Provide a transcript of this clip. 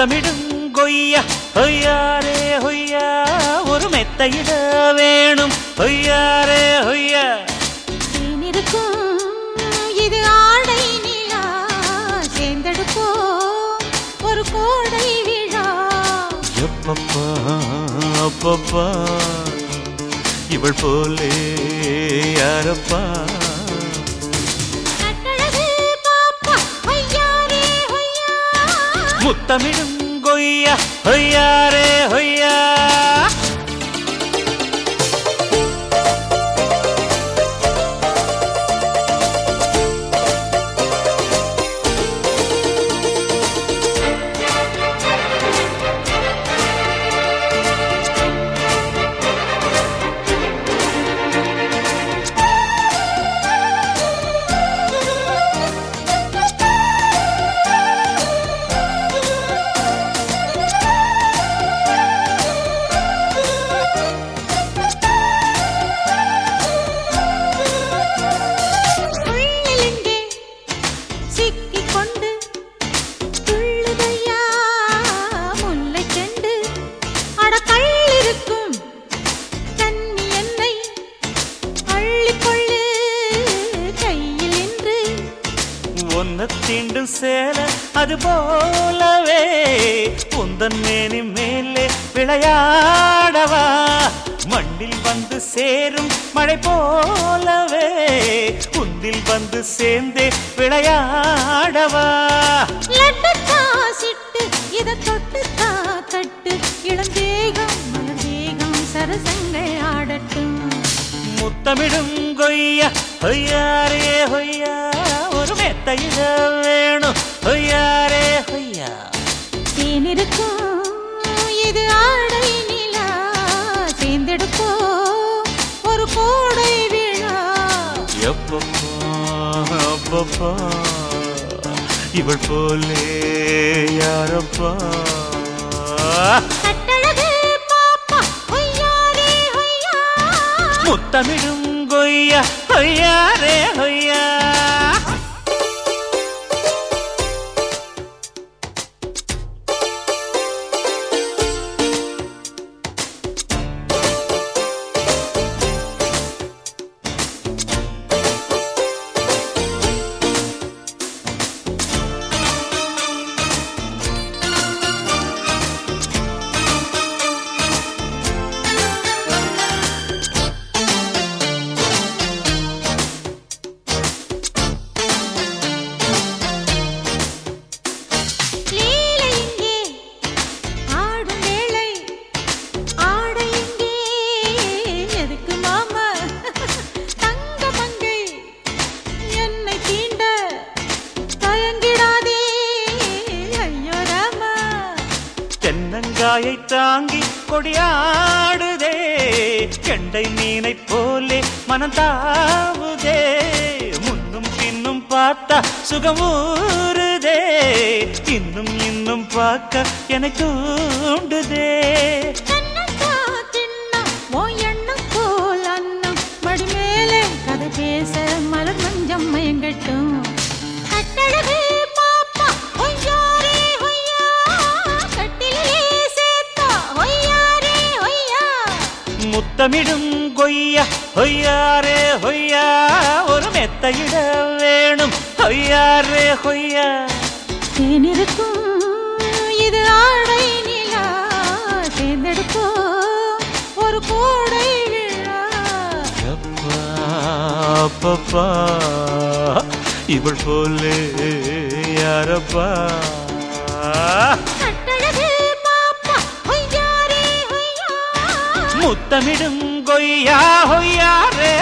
முத்தமிடும் கொய்யா ஹொய்யாரே ஹொய்யா ஒரு மெத்தையிட வேணும் ஹொய்யாரே ஹொய்யா தேனிருக்கும் இது ஆடை நிலா சேர்ந்தெடுப்போம் ஒரு கோடை விழா எப்பப்பா அப்பப்பா இவள் போலே யாரப்பா கட்டழகு பாப்பா ஹொய்யாரே ஹொய்யா முத்தமிடும் கொய்யா ஹொய்யாரே ஹொய்யா உள்ளிலெங்கே சிக்கிக் கொண்டு துள்ளுதையா முல்லைச் செண்டு அட கள்ளிருக்கும் கன்னி என்னை அள்ளிக்கொள்ளு கையில் என்று ஒன்ன தீண்டும் சேல அது போலவே உந்தன் மேனி மேலே விளையாடவா மண்ணில் வந்து சேரும் மழை போலவே உந்தில் வந்து சேர்ந்தே விளையாடவா லட்டு காசிட்டு இத தொட்டு தட்டு இளந்தேகம் மலர்தேகம் சரசங்கள் ஆடட்டும் முத்தமிடும் கொய்யா ஹொய்யாரே ஹொய்யா ஒரு மெத்தையிட வேணும் ஹொய்யாரே ஹொய்யா தேனிருக்கும் இது ஆடை நிலா சேர்ந்தெடுப்போம் ஒரு கோடை விழா எப்பப்பா அப்பப்பா இவள் போலே யாரப்பா கட்டழகு பாப்பா ஹொய்யாரே ஹொய்யா முத்தமிடும் கொய்யா ஹொய்யாரே ஹொய்யா லீலை இங்கே ஆடும் வேளை ஆடை இங்கே எதுக்கு மாமா தங்க மங்கை என்னை தீண்ட தயங்கிடாதே ஐயோ ராமா தென்னங்காயை தாங்கி கொடியாடுதே கெண்டை மீனை போலே மனம் தாவுதே முன்னும் பின்னும் பார்த்தா சுகமூறுதே இன்னும் இன்னும் பார்க்க எனக்கு தூண்டுதே கண்ணத்தா திண்ணா உன் எண்ணம் போல் அன்னம் மடி மேலே கதை பேச மலர் மஞ்சம் மயங்கட்டும் கட்டழகு பாப்பா ஒய்யாரே ஒய்யா கட்டிலே சேர்த்தா ஒய்யாரே ஒய்யா முத்தமிடும் கொய்யா ஹொய்யாரே ஹொய்யா ஒரு மெத்தையிட வேணும் ஹொய்யாரே ஹொய்யா தேனிருக்கும் இது ஆடை நிலா சேர்ந்தெடுப்போம் ஒரு கோடை விழா அப்பா அப்பப்பா இவள் போலே யாரப்பா கட்டழகு பாப்பா ஒய்யாரே ஒய்யா முத்தமிடும் கொய்யா ஹொய்யாரே